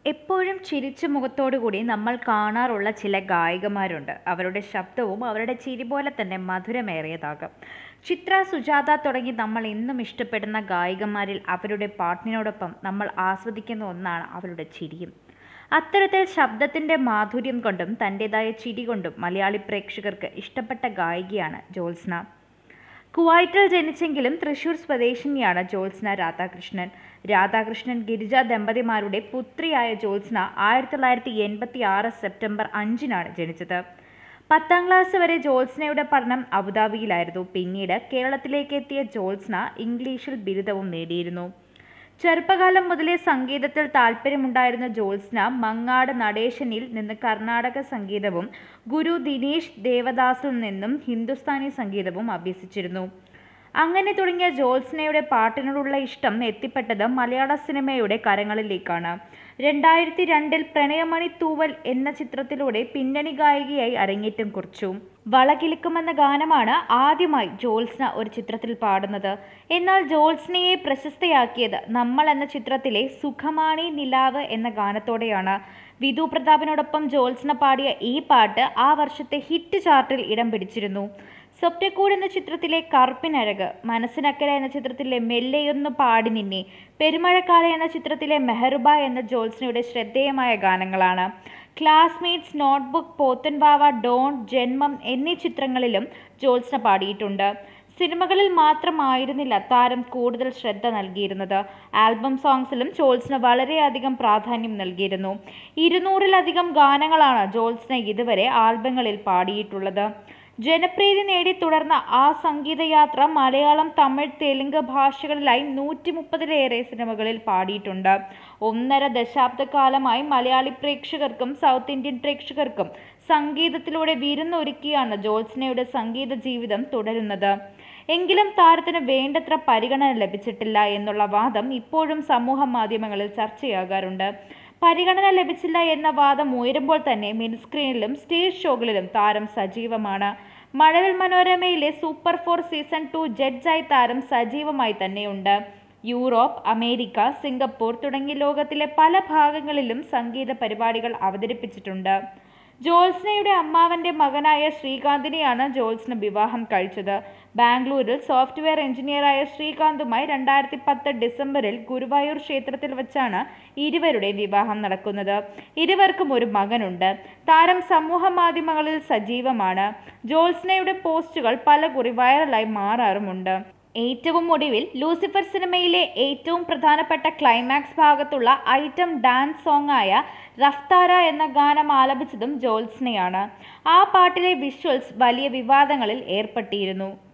എപ്പോഴും ചിരിച്ച മുഖത്തോടുകൂടി നമ്മൾ കാണാറുള്ള ചില ഗായികമാരുണ്ട് അവരുടെ ശബ്ദവും അവരുടെ ചിരി പോലെ തന്നെ മധുരമേറിയതാകും ചിത്ര സുജാത തുടങ്ങി നമ്മൾ എന്നും ഇഷ്ടപ്പെടുന്ന ഗായികമാരിൽ അവരുടെ പാട്ടിനോടൊപ്പം നമ്മൾ ആസ്വദിക്കുന്ന ഒന്നാണ് അവരുടെ ചിരിയും അത്തരത്തിൽ ശബ്ദത്തിൻ്റെ മാധുര്യം കൊണ്ടും തൻ്റെതായ ചിരി കൊണ്ടും മലയാളി പ്രേക്ഷകർക്ക് ഇഷ്ടപ്പെട്ട ഗായികയാണ് ജ്യോത്സ്ന കുവൈറ്റിൽ ജനിച്ചെങ്കിലും തൃശൂർ സ്വദേശിനിയാണ് ജ്യോത്സ്ന രാധാകൃഷ്ണൻ രാധാകൃഷ്ണൻ ഗിരിജ ദമ്പതിമാരുടെ പുത്രിയായ ജ്യോത്സ്ന ആയിരത്തി തൊള്ളായിരത്തി എൺപത്തി ആറ് സെപ്റ്റംബർ അഞ്ചിനാണ് ജനിച്ചത് പത്താം ക്ലാസ് വരെ ജ്യോത്സ്നയുടെ പഠനം അബുദാബിയിലായിരുന്നു പിന്നീട് കേരളത്തിലേക്ക് എത്തിയ ജ്യോത്സ്ന ഇംഗ്ലീഷിൽ ബിരുദവും നേടിയിരുന്നു ചെറുപ്പകാലം മുതലേ സംഗീതത്തിൽ താല്പര്യമുണ്ടായിരുന്ന ജ്യോത്സ്ന മങ്ങാട് നടേശനിൽ നിന്ന് കർണാടക സംഗീതവും ഗുരു ദിനേശ് ദേവദാസിൽ നിന്നും ഹിന്ദുസ്ഥാനി സംഗീതവും അഭ്യസിച്ചിരുന്നു അങ്ങനെ തുടങ്ങിയ ജ്യോത്സ്നയുടെ പാട്ടിനോടുള്ള ഇഷ്ടം എത്തിപ്പെട്ടത് മലയാള സിനിമയുടെ കരങ്ങളിലേക്കാണ് രണ്ടായിരത്തി രണ്ടിൽ പ്രണയമണി തൂവൽ എന്ന ചിത്രത്തിലൂടെ പിന്നണി ഗായികയായി അരങ്ങേറ്റം കുറിച്ചു വളകിലുക്കുമെന്ന ഗാനമാണ് ആദ്യമായി ജ്യോത്സ്ന ഒരു ചിത്രത്തിൽ പാടുന്നത് എന്നാൽ ജ്യോത്സ്നയെ പ്രശസ്തയാക്കിയത് നമ്മൾ എന്ന ചിത്രത്തിലെ സുഖമാണി നിലാവ് എന്ന ഗാനത്തോടെയാണ് വിധു പ്രതാപിനോടൊപ്പം ജ്യോത്സ്ന പാടിയ ഈ പാട്ട് ആ വർഷത്തെ ഹിറ്റ് ചാർട്ടിൽ ഇടം പിടിച്ചിരുന്നു സ്വപ്നക്കൂട് എന്ന ചിത്രത്തിലെ കറുപ്പിനഴക് മനസ്സിനക്കര എന്ന ചിത്രത്തിലെ മെല്ലെയൊന്ന് പാടി നിന്നെ പെരുമഴക്കാല എന്ന ചിത്രത്തിലെ മെഹറുബ എന്ന ജ്യോത്സ്നയുടെ ശ്രദ്ധേയമായ ഗാനങ്ങളാണ് ക്ലാസ്മേറ്റ്സ് നോട്ട്ബുക്ക് പോത്തൻവാവ ഡോൺ ജന്മം എന്നീ ചിത്രങ്ങളിലും ജ്യോത്സ്ന പാടിയിട്ടുണ്ട് സിനിമകളിൽ മാത്രമായിരുന്നില്ല താരം കൂടുതൽ ശ്രദ്ധ നൽകിയിരുന്നത് ആൽബം സോങ്സിലും ജ്യോത്സ്ന വളരെയധികം പ്രാധാന്യം നൽകിയിരുന്നു ഇരുന്നൂറിലധികം ഗാനങ്ങളാണ് ജ്യോത്സ്ന ഇതുവരെ ആൽബങ്ങളിൽ പാടിയിട്ടുള്ളത് ജനപ്രീതി നേടി തുടർന്ന ആ സംഗീതയാത്ര മലയാളം തമിഴ് തെലുങ്ക് ഭാഷകളിലായി നൂറ്റി മുപ്പതിലേറെ സിനിമകളിൽ പാടിയിട്ടുണ്ട് ഒന്നര ദശാബ്ദക്കാലമായി മലയാളി പ്രേക്ഷകർക്കും സൗത്ത് ഇന്ത്യൻ പ്രേക്ഷകർക്കും സംഗീതത്തിലൂടെ വിരുന്നൊരുക്കിയാണ് ജ്യോത്സ്നയുടെ സംഗീത ജീവിതം തുടരുന്നത് എങ്കിലും താരത്തിന് വേണ്ടത്ര പരിഗണന ലഭിച്ചിട്ടില്ല എന്നുള്ള വാദം ഇപ്പോഴും സമൂഹ മാധ്യമങ്ങളിൽ ചർച്ചയാകാറുണ്ട് പരിഗണന ലഭിച്ചില്ല എന്ന വാദം ഉയരുമ്പോൾ തന്നെ മിനിസ്ക്രീനിലും സ്റ്റേജ് ഷോകളിലും താരം സജീവമാണ് മഴവിൽ മനോരമയിലെ സൂപ്പർ ഫോർ സീസൺ ടു ജഡ്ജായി താരം സജീവമായി തന്നെയുണ്ട് യൂറോപ്പ് അമേരിക്ക സിംഗപ്പൂർ തുടങ്ങിയ ലോകത്തിലെ പല ഭാഗങ്ങളിലും സംഗീത പരിപാടികൾ അവതരിപ്പിച്ചിട്ടുണ്ട് ജ്യോത്സ്നയുടെ അമ്മാവന്റെ മകനായ ശ്രീകാന്തിനെയാണ് ജ്യോത്സ്ന വിവാഹം കഴിച്ചത് ബാംഗ്ലൂരിൽ സോഫ്റ്റ്വെയർ എഞ്ചിനീയറായ ശ്രീകാന്തുമായി രണ്ടായിരത്തി പത്ത് ഡിസംബറിൽ ഗുരുവായൂർ ക്ഷേത്രത്തിൽ വെച്ചാണ് ഇരുവരുടെ വിവാഹം നടക്കുന്നത് ഇരുവർക്കും ഒരു മകനുണ്ട് താരം സമൂഹ മാധ്യമങ്ങളിൽ സജീവമാണ് ജ്യോത്സ്നയുടെ പോസ്റ്റുകൾ പലകുറി വൈറലായി മാറാറുമുണ്ട് ഏറ്റവും ഒടുവിൽ ലൂസിഫർ സിനിമയിലെ ഏറ്റവും പ്രധാനപ്പെട്ട ക്ലൈമാക്സ് ഭാഗത്തുള്ള ഐറ്റം ഡാൻസ് സോങ് ആയ റഫ്താര എന്ന ഗാനം ആലപിച്ചതും ജ്യോത്സ്നയാണ് ആ പാട്ടിലെ വിഷ്വൽസ് വലിയ വിവാദങ്ങളിൽ ഏർപ്പെട്ടിരുന്നു